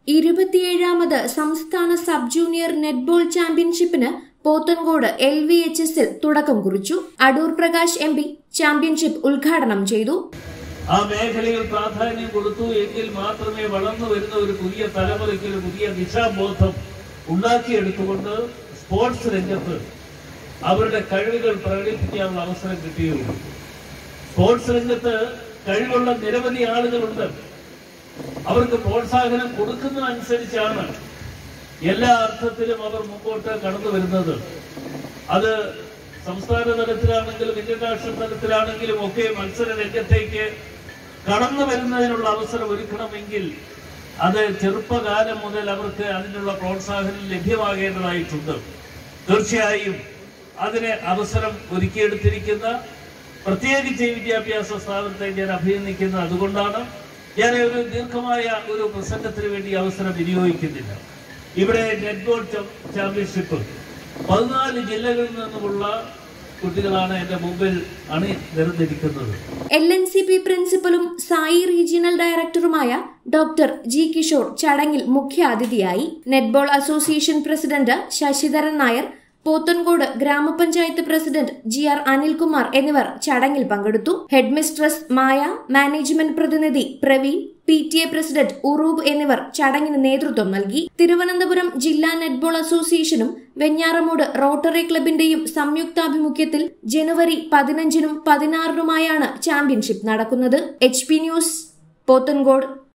ഇരുപത്തിയേഴാമത് സംസ്ഥാന sub junior netball ചാമ്പ്യൻഷിപ്പിന് Pothencode L V H എസിൽ തുടക്കം കുറിച്ചു അടൂർ പ്രകാശ് എം പി ചാമ്പ്യൻഷിപ്പ് ഉദ്ഘാടനം ചെയ്തു ആ മേഖലയിൽ പ്രാധാന്യം കൊടുത്തു എങ്കിൽ മാത്രമേ വളർന്നു വരുന്ന ഒരു പുതിയ തലമുറയ്ക്ക് ഒരു പുതിയ ദിശാബോധം ഉണ്ടാക്കിയെടുത്തുകൊണ്ട് സ്പോർട്സ് രംഗത്ത് അവരുടെ കഴിവുകൾ പ്രകടിപ്പിക്കാനുള്ള അവസരം കിട്ടുകയുള്ളൂ സ്പോർട്സ് രംഗത്ത് കഴിവുള്ള നിരവധി ആളുകളുണ്ട് അവർക്ക് പ്രോത്സാഹനം കൊടുക്കുന്നതനുസരിച്ചാണ് എല്ലാ അർത്ഥത്തിലും അവർ മുമ്പോട്ട് കടന്നു വരുന്നത് അത് സംസ്ഥാന തലത്തിലാണെങ്കിലും ഇന്റർനാഷണൽ തലത്തിലാണെങ്കിലും ഒക്കെ മത്സര രംഗത്തേക്ക് കടന്നു വരുന്നതിനുള്ള അവസരം ഒരുക്കണമെങ്കിൽ അത് ചെറുപ്പകാലം മുതൽ അവർക്ക് അതിനുള്ള പ്രോത്സാഹനം ലഭ്യമാകേണ്ടതായിട്ടുണ്ട് തീർച്ചയായും അതിന് അവസരം ഒരുക്കിയെടുത്തിരിക്കുന്ന പ്രത്യേകിച്ച് ഈ വിദ്യാഭ്യാസ സ്ഥാപനത്തെ ഞാൻ അഭിനന്ദിക്കുന്നത് അതുകൊണ്ടാണ് ഞാൻ ഒരു ദീർഘമായ ഒരു പ്രസംഗത്തിന് വേണ്ടി അവസരം വിനിയോഗിക്കുന്നില്ല ഇവിടെ നെറ്റ്ബോൾ ചാമ്പ്യൻഷിപ്പ് പതിനാല് ജില്ലകളിൽ നിന്നുമുള്ള കുട്ടികളാണ് എന്റെ മുമ്പിൽ അണി നിരന്നിരിക്കുന്നത് എൽ എൻ സി പി പ്രിൻസിപ്പലും സായി റീജിയണൽ ഡയറക്ടറുമായ ഡോക്ടർ ജി കിഷോർ ചടങ്ങിൽ മുഖ്യാതിഥിയായി netball association president Sasidharan Nair Pothencode ഗ്രാമപഞ്ചായത്ത് പ്രസിഡന്റ് ജി ആർ അനിൽകുമാർ എന്നിവർ ചടങ്ങിൽ പങ്കെടുത്തു ഹെഡ് മിസ്ട്രസ് മായ മാനേജ്മെന്റ് പ്രതിനിധി Praveen P T A president Uroob എന്നിവർ ചടങ്ങിന് നേതൃത്വം നൽകി തിരുവനന്തപുരം ജില്ലാ നെറ്റ്ബോൾ അസോസിയേഷനും വെഞ്ഞാറമൂട് റോട്ടറി ക്ലബിന്റെയും സംയുക്താഭിമുഖ്യത്തിൽ ജനുവരി പതിനഞ്ചിനും പതിനാറിനുമായാണ് ചാമ്പ്യൻഷിപ്പ് നടക്കുന്നത് എച്ച് പി ന്യൂസ് പോത്തൻകോട്